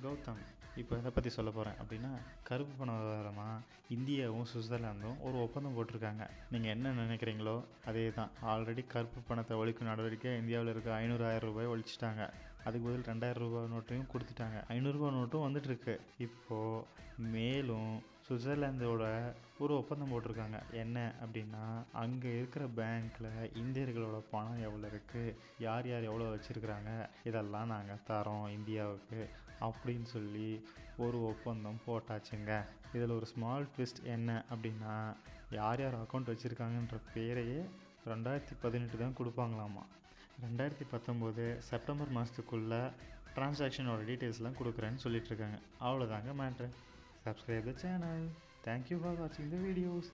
கௌதம் இப்போ எதை பற்றி சொல்ல போகிறேன் அப்படின்னா கருப்பு பண விவகாரமாக இந்தியாவும் சுவிட்சர்லாந்தும் ஒரு ஒப்பந்தம் போட்டிருக்காங்க நீங்கள் என்ன நினைக்கிறீங்களோ அதே தான் ஆல்ரெடி கருப்பு பணத்தை ஒழிக்கும் நடவடிக்கை இந்தியாவில் இருக்க ஐநூறு ஆயிரம் ரூபாய் ஒழிச்சிட்டாங்க அதுக்கு பதில் ரெண்டாயிரம் ரூபாய் நோட்டையும் கொடுத்துட்டாங்க ஐநூறுரூவா நோட்டும் வந்துட்டுருக்கு இப்போது மேலும் சுவிட்சர்லாந்தோட ஒரு ஒப்பந்தம் போட்டிருக்காங்க என்ன அப்படின்னா அங்கே இருக்கிற பேங்க்கில் இந்தியர்களோட பணம் எவ்வளோ இருக்குது யார் யார் எவ்வளோ வச்சுருக்குறாங்க இதெல்லாம் நாங்கள் தரோம் இந்தியாவுக்கு அப்படின்னு சொல்லி ஒரு ஒப்பந்தம் போட்டாச்சுங்க இதில் ஒரு ஸ்மால் ட்விஸ்ட் என்ன அப்படின்னா யார் யார் அக்கௌண்ட் வச்சுருக்காங்கன்ற பேரையே ரெண்டாயிரத்தி பதினெட்டு தான் கொடுப்பாங்களாமா ரெண்டாயிரத்தி பத்தொம்போது செப்டம்பர் மாதத்துக்குள்ளே ட்ரான்சாக்ஷனோட டீட்டெயில்ஸ்லாம் கொடுக்குறேன்னு சொல்லிட்டு இருக்காங்க அவ்வளோதாங்க matter subscribe the channel thank you for watching the videos